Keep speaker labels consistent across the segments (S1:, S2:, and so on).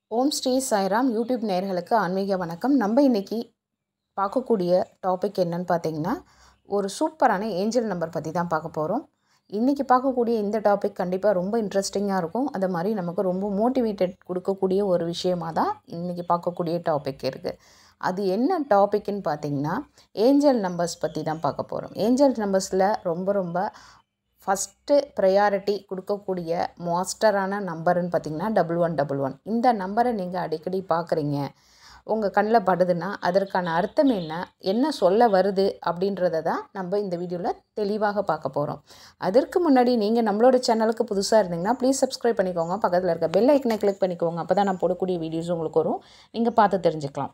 S1: ஓம் Sri Sairam YouTube நேயர்களுக்கு ஆன்மீக வணக்கம் நம்ம இன்னைக்கு பார்க்கக்கூடிய டாபிக் என்னன்னு பார்த்தீங்கன்னா ஒரு சூப்பரான ஏஞ்சல் நம்பர் பற்றி தான் பார்க்க போகிறோம் இன்றைக்கி பார்க்கக்கூடிய இந்த டாபிக் கண்டிப்பாக ரொம்ப இன்ட்ரெஸ்டிங்காக இருக்கும் அது மாதிரி நமக்கு ரொம்ப மோட்டிவேட்டட் கொடுக்கக்கூடிய ஒரு விஷயமாக தான் இன்றைக்கி பார்க்கக்கூடிய டாபிக் இருக்குது அது என்ன டாபிக்னு பார்த்தீங்கன்னா ஏஞ்சல் நம்பர்ஸ் பற்றி தான் பார்க்க போகிறோம் ஏஞ்சல் நம்பர்ஸில் ரொம்ப ரொம்ப ஃபஸ்ட்டு ப்ரையாரிட்டி கொடுக்கக்கூடிய மாஸ்டரான நம்பருன்னு பார்த்தீங்கன்னா டபுள் ஒன் டபுள் ஒன் இந்த நம்பரை நீங்கள் அடிக்கடி பார்க்குறீங்க உங்கள் கண்ணில் படுதுன்னா அதற்கான அர்த்தம் என்ன என்ன சொல்ல வருது அப்படின்றத தான் நம்ம இந்த வீடியோவில் தெளிவாக பார்க்க போகிறோம் அதற்கு முன்னாடி நீங்கள் நம்மளோட சேனலுக்கு புதுசாக இருந்தீங்கன்னா ப்ளீஸ் சப்ஸ்கிரைப் பண்ணிக்கோங்க பக்கத்தில் இருக்க பெல் ஐக்கனை கிளிக் பண்ணிக்கோங்க அப்போ தான் நான் போடக்கூடிய வீடியோஸ் உங்களுக்கு வரும் நீங்கள் பார்த்து தெரிஞ்சுக்கலாம்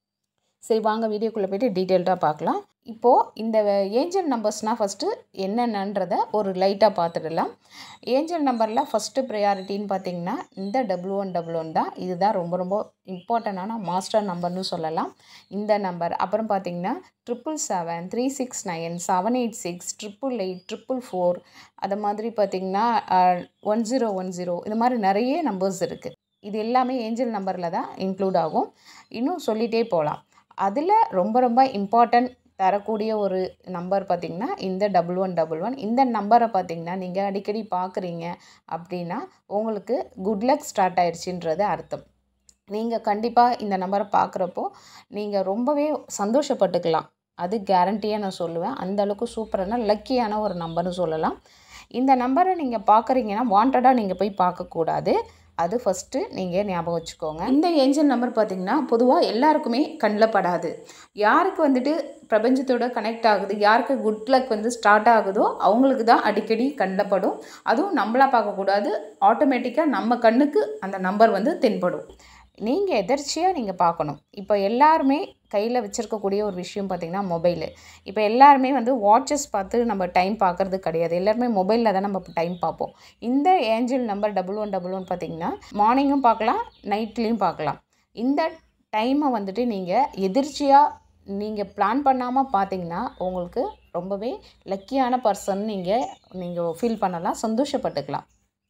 S1: சரி வாங்க வீடியோக்குள்ளே போய்ட்டு டீட்டெயில்டாக பார்க்கலாம் இப்போது இந்த ஏஞ்சல் நம்பர்ஸ்னால் ஃபஸ்ட்டு என்னென்னன்றதை ஒரு லைட்டாக பார்த்துடலாம் ஏஞ்சல் நம்பரில் ஃபஸ்ட்டு ப்ரையாரிட்டின்னு பார்த்தீங்கன்னா இந்த டபுள் ஒன் டபுள் ஒன் தான் இதுதான் ரொம்ப ரொம்ப இம்பார்ட்டண்டான மாஸ்டர் நம்பர்னு சொல்லலாம் இந்த நம்பர் அப்புறம் பார்த்தீங்கன்னா triple seven three six nine seven eight six triple eight triple four அது மாதிரி பார்த்திங்கன்னா ஒன் ஜீரோ ஒன் ஜீரோ இது மாதிரி நிறைய நம்பர்ஸ் இருக்குது இது எல்லாமே ஏஞ்சல் நம்பரில் தான் இன்க்ளூட் ஆகும் இன்னும் சொல்லிகிட்டே போகலாம் அதில் ரொம்ப ரொம்ப இம்பார்ட்டன்ட் தரக்கூடிய ஒரு நம்பர் பார்த்திங்கன்னா இந்த டபுள் ஒன் டபுள் ஒன் இந்த நம்பரை பார்த்திங்கன்னா நீங்கள் அடிக்கடி பார்க்குறீங்க அப்படின்னா உங்களுக்கு குட் லக் ஸ்டார்ட் ஆயிடுச்சுன்றது அர்த்தம் நீங்கள் கண்டிப்பாக இந்த நம்பரை பார்க்குறப்போ நீங்கள் ரொம்பவே சந்தோஷப்பட்டுக்கலாம் அது கேரண்டியாக நான் சொல்லுவேன் அந்தளவுக்கு சூப்பரான லக்கியான ஒரு நம்பர்னு சொல்லலாம் இந்த நம்பரை நீங்கள் பார்க்குறீங்கன்னா வாண்டடாக நீங்கள் போய் பார்க்கக்கூடாது அது ஃபஸ்ட்டு நீங்கள் ஞாபகம் வச்சுக்கோங்க இந்த ஏஞ்சல் நம்பர் பார்த்திங்கன்னா பொதுவாக எல்லாருக்குமே கண்ணில் படாது யாருக்கு வந்துட்டு பிரபஞ்சத்தோட கனெக்ட் ஆகுது யாருக்கு குட் லக் வந்து ஸ்டார்ட் ஆகுதோ அவங்களுக்கு தான் அடிக்கடி கண்ணில் படும் அதுவும் நம்மளாக பார்க்கக்கூடாது ஆட்டோமேட்டிக்காக நம்ம கண்ணுக்கு அந்த நம்பர் வந்து தென்படும் நீங்கள் எதர்ச்சியாக நீங்கள் பார்க்கணும் இப்போ எல்லாருமே கையில் வச்சுருக்கக்கூடிய ஒரு விஷயம் பார்த்திங்கன்னா மொபைலு இப்போ எல்லாருமே வந்து வாட்சஸ் பார்த்து நம்ம டைம் பார்க்குறது கிடையாது எல்லாருமே மொபைலில் தான் நம்ம டைம் பார்ப்போம் இந்த angel number double one double one பார்த்திங்கன்னா மார்னிங்கும் பார்க்கலாம் நைட்லேயும் பார்க்கலாம் இந்த டைமை வந்துட்டு நீங்கள் எதிர்ச்சியாக நீங்கள் பிளான் பண்ணாமல் பார்த்தீங்கன்னா உங்களுக்கு ரொம்பவே லக்கியான பர்சன் நீங்கள் நீங்கள் ஃபீல் பண்ணலாம் சந்தோஷப்பட்டுக்கலாம்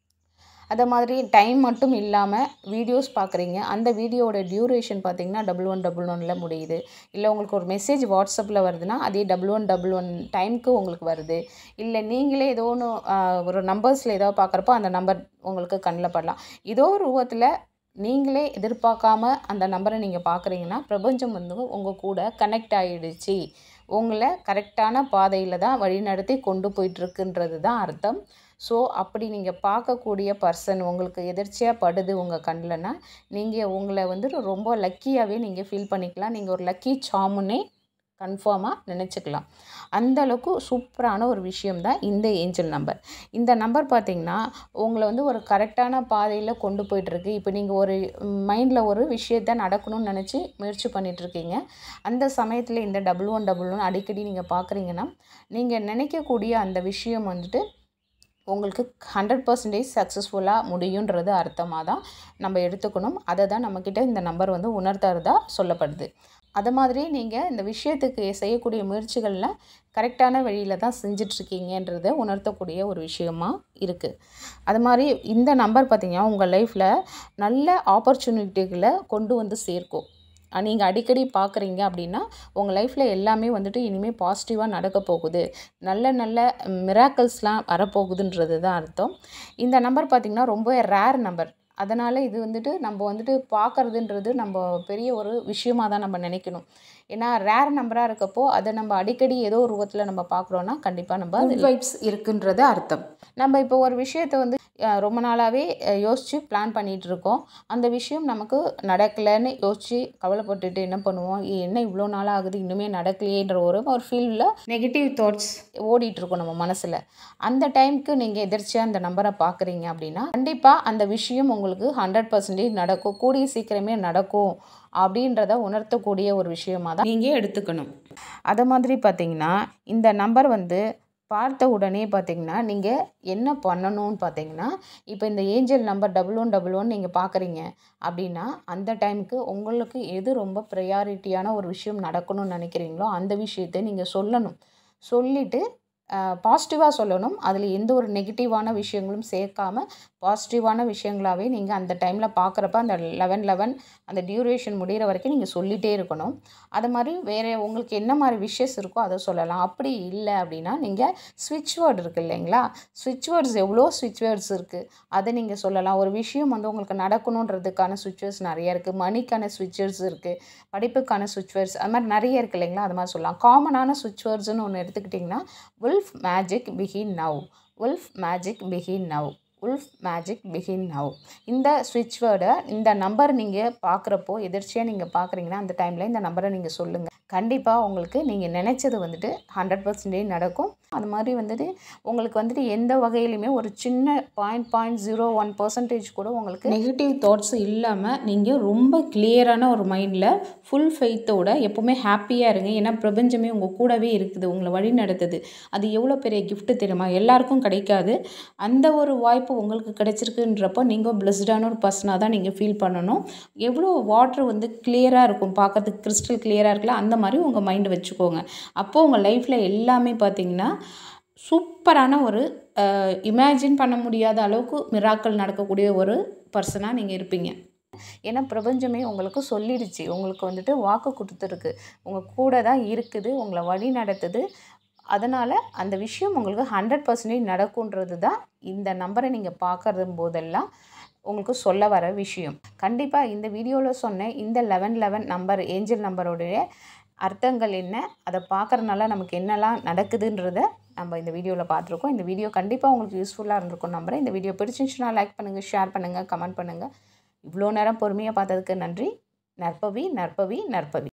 S1: அதை மாதிரி டைம் மட்டும் இல்லாமல் வீடியோஸ் பார்க்குறீங்க அந்த வீடியோவோட டியூரேஷன் பார்த்தீங்கன்னா டபுள் ஒன் டபுள் ஒனில் முடியுது இல்லை உங்களுக்கு ஒரு மெசேஜ் வாட்ஸ்அப்பில் வருதுன்னா அதே டபுள் ஒன் டபுள் ஒன் டைமுக்கு உங்களுக்கு வருது இல்லை நீங்களே ஏதோ ஒன்று ஒரு நம்பர்ஸில் ஏதோ பார்க்குறப்போ அந்த நம்பர் உங்களுக்கு கண்ணில் படலாம் ஏதோ ஒரு ரூபத்தில் நீங்களே எதிர்பார்க்காம அந்த நம்பரை நீங்கள் பார்க்குறீங்கன்னா பிரபஞ்சம் வந்து உங்கள் கூட கனெக்ட் ஆகிடுச்சு உங்களை கரெக்டான பாதையில் தான் வழிநடத்தி கொண்டு போயிட்டுருக்குன்றது தான் அர்த்தம் ஸோ அப்படி நீங்கள் பார்க்கக்கூடிய பர்சன் உங்களுக்கு எதிர்ச்சியாக படுது உங்கள் கண்ணில்னா நீங்கள் உங்களை வந்து ரொம்ப லக்கியாகவே நீங்கள் ஃபீல் பண்ணிக்கலாம் நீங்கள் ஒரு லக்கி சாமுன்னே கன்ஃபார்மாக நினச்சிக்கலாம் அந்த அளவுக்கு சூப்பரான ஒரு விஷயம் தான் இந்த ஏஞ்சல் நம்பர் இந்த நம்பர் பார்த்திங்கன்னா உங்களை வந்து ஒரு கரெக்டான பாதையில் கொண்டு போயிட்டுருக்கு இப்போ நீங்கள் ஒரு மைண்டில் ஒரு விஷயத்த நடக்கணும்னு நினச்சி முயற்சி பண்ணிகிட்ருக்கீங்க அந்த சமயத்தில் இந்த டபுள் ஒன் டபுள் ஒன் அடிக்கடி நீங்கள் பார்க்குறீங்கன்னா நீங்கள் நினைக்கக்கூடிய அந்த விஷயம் வந்துட்டு உங்களுக்கு ஹண்ட்ரட் பர்சன்டேஜ் சக்ஸஸ்ஃபுல்லாக முடியுன்றது அர்த்தமாக தான் நம்ம எடுத்துக்கணும் அதை தான் நம்மக்கிட்ட இந்த நம்பர் வந்து உணர்த்துறதா சொல்லப்படுது அது மாதிரி நீங்கள் இந்த விஷயத்துக்கு செய்யக்கூடிய முயற்சிகளில் கரெக்டான வழியில் தான் செஞ்சிட்ருக்கீங்கன்றதை உணர்த்தக்கூடிய ஒரு விஷயமா இருக்குது அது மாதிரி இந்த நம்பர் பார்த்திங்கன்னா உங்கள் லைஃப்பில் நல்ல ஆப்பர்ச்சுனிட்டிகளை கொண்டு வந்து சேர்க்கும் நீங்கள் அடிக்கடி பார்க்குறீங்க அப்படின்னா உங்கள் லைஃப்பில் எல்லாமே வந்துட்டு இனிமேல் பாசிட்டிவாக நடக்க போகுது நல்ல நல்ல மிராக்கல்ஸ்லாம் வரப்போகுதுன்றது தான் அர்த்தம் இந்த நம்பர் பார்த்திங்கன்னா ரொம்ப ரேர் நம்பர் அதனால் இது வந்துட்டு நம்ம வந்துட்டு பார்க்குறதுன்றது நம்ம பெரிய ஒரு விஷயமாக தான் நம்ம நினைக்கணும் ஏன்னா ரேர் நம்பராக இருக்கப்போ அதை நம்ம அடிக்கடி ஏதோ ஒரு ரூபத்தில் நம்ம பார்க்குறோன்னா கண்டிப்பாக நம்ம வைப்ஸ் இருக்குன்றது அர்த்தம் நம்ம இப்போ ஒரு விஷயத்தை வந்து ரொம்ப நாளாகவே யோசித்து பிளான் பண்ணிகிட்டு இருக்கோம் அந்த விஷயம் நமக்கு நடக்கலைன்னு யோசித்து கவலைப்பட்டுட்டு என்ன பண்ணுவோம் என்ன இவ்வளோ நாளாக ஆகுது இன்னுமே நடக்கலையேன்ற ஒரு ஒரு ஃபீலில் நெகட்டிவ் தாட்ஸ் ஓடிட்டுருக்கோம் நம்ம மனசில் அந்த டைமுக்கு நீங்கள் எதிர்ச்சியாக அந்த நம்பரை பார்க்குறீங்க அப்படின்னா கண்டிப்பாக அந்த விஷயம் உங்களுக்கு ஹண்ட்ரட் பர்சன்டேஜ் நடக்கும் கூடிய சீக்கிரமே நடக்கும் அப்படின்றத உணர்த்தக்கூடிய ஒரு விஷயமாக தான் நீங்கள் எடுத்துக்கணும் அதை மாதிரி பார்த்தீங்கன்னா இந்த நம்பர் வந்து பார்த்த உடனே பார்த்தீங்கன்னா நீங்கள் என்ன பண்ணணும்னு பார்த்தீங்கன்னா இப்போ இந்த angel number double one double one நீங்கள் பார்க்குறீங்க அப்படின்னா அந்த டைமுக்கு உங்களுக்கு எது ரொம்ப ப்ரையாரிட்டியான ஒரு விஷயம் நடக்கணும்னு நினைக்கிறீங்களோ அந்த விஷயத்தை நீங்கள் சொல்லணும் சொல்லிவிட்டு பாசிட்டிவாக சொல்லணும் அதில் எந்த ஒரு நெகட்டிவான விஷயங்களும் சேர்க்காம பாசிட்டிவான விஷயங்களாகவே நீங்கள் அந்த டைமில் பார்க்குறப்ப அந்த லெவன் லெவன் அந்த டியூரேஷன் முடிகிற வரைக்கும் நீங்கள் சொல்லிகிட்டே இருக்கணும் அது மாதிரி வேறு உங்களுக்கு என்ன மாதிரி விஷஸ் இருக்கோ அதை சொல்லலாம் அப்படி இல்லை அப்படின்னா நீங்கள் ஸ்விட்ச் வேர்டு இருக்குது இல்லைங்களா ஸ்விட்ச் வேர்ட்ஸ் எவ்வளோ ஸ்விட்ச் வேர்ட்ஸ் இருக்குது அதை நீங்கள் சொல்லலாம் ஒரு விஷயம் வந்து உங்களுக்கு நடக்கணுன்றதுக்கான ஸ்விட்ச் வேர்ட்ஸ் நிறைய இருக்குது மணிக்கான ஸ்விட்ச் வேர்ட்ஸ் இருக்குது படிப்புக்கான ஸ்விட்ச் வேர்ட்ஸ் அது மாதிரி நிறைய இருக்குது இல்லைங்களா அது மாதிரி சொல்லலாம் காமனான ஸ்விட்ச் வேர்ட்ஸ்னு ஒன்று எடுத்துக்கிட்டிங்கன்னா wolf magic begin now wolf magic begin now wolf magic begin now இந்த ஸ்விட்ச் வேர்டை இந்த நம்பர் நீங்கள் பார்க்குறப்போ எதிர்ச்சியாக நீங்கள் பார்க்குறீங்கன்னா அந்த டைமில் இந்த நம்பரை நீங்கள் சொல்லுங்கள் கண்டிப்பாக உங்களுக்கு நீங்கள் நினச்சது வந்துட்டு ஹண்ட்ரட் பர்சன்டேஜ் நடக்கும் அது மாதிரி வந்துட்டு உங்களுக்கு வந்துட்டு எந்த வகையிலுமே ஒரு சின்ன point point zero one percentage கூட உங்களுக்கு நெகட்டிவ் தாட்ஸ் இல்லாமல் நீங்கள் ரொம்ப கிளியரான ஒரு மைண்டில் ஃபுல் ஃபெய்த்தோட எப்போவுமே ஹாப்பியாக இருங்க ஏன்னா பிரபஞ்சமே உங்கள் கூடவே இருக்குது உங்களை வழி நடத்துது அது எவ்வளோ பெரிய கிஃப்ட்டு தெரியுமா எல்லாருக்கும் கிடைக்காது அந்த ஒரு வாய்ப்பு உங்களுக்கு கிடைச்சிருக்குன்றப்போ நீங்கள் பிளஸ்டான ஒரு பர்சனாக தான் நீங்கள் ஃபீல் பண்ணணும் எவ்வளோ வாட்ரு வந்து கிளியராக இருக்கும் பார்க்கறதுக்கு கிறிஸ்டல் கிளியராக இருக்குல்ல அந்த மாதிரி உங்கள் மைண்டு வச்சுக்கோங்க அப்போது உங்கள் லைஃப்பில் எல்லாமே பார்த்தீங்கன்னா சூப்பரான ஒரு இமேஜின் பண்ண முடியாத அளவுக்கு மிராக்கள் நடக்கக்கூடிய ஒரு பர்சனாக நீங்கள் இருப்பீங்க ஏன்னா பிரபஞ்சமே உங்களுக்கு சொல்லிடுச்சு உங்களுக்கு வந்துட்டு வாக்கு கொடுத்துருக்கு உங்கள் கூட தான் இருக்குது உங்களை வழி நடத்துது அதனால் அந்த விஷயம் உங்களுக்கு ஹண்ட்ரட் பர்சன்டேஜ் நடக்குன்றது தான் இந்த நம்பரை நீங்கள் பார்க்கறது போதெல்லாம் உங்களுக்கு சொல்ல வர விஷயம் கண்டிப்பாக இந்த வீடியோவில் சொன்ன இந்த லெவன் லெவன் நம்பர் ஏஞ்சல் நம்பருடைய அர்த்தங்கள் என்ன அதை பார்க்குறதுனால நமக்கு என்னெல்லாம் நடக்குதுன்றத நம்ம இந்த வீடியோவில் பார்த்துருக்கோம் இந்த வீடியோ கண்டிப்பாக உங்களுக்கு யூஸ்ஃபுல்லாக இருந்திருக்கும் நம்புறேன் இந்த வீடியோ பிடிச்சிருந்துச்சுன்னா லைக் பண்ணுங்கள் ஷேர் பண்ணுங்கள் கமெண்ட் பண்ணுங்கள் இவ்வளோ நேரம் பொறுமையாக பார்த்ததுக்கு நன்றி நற்பவி நற்பவி நற்பவி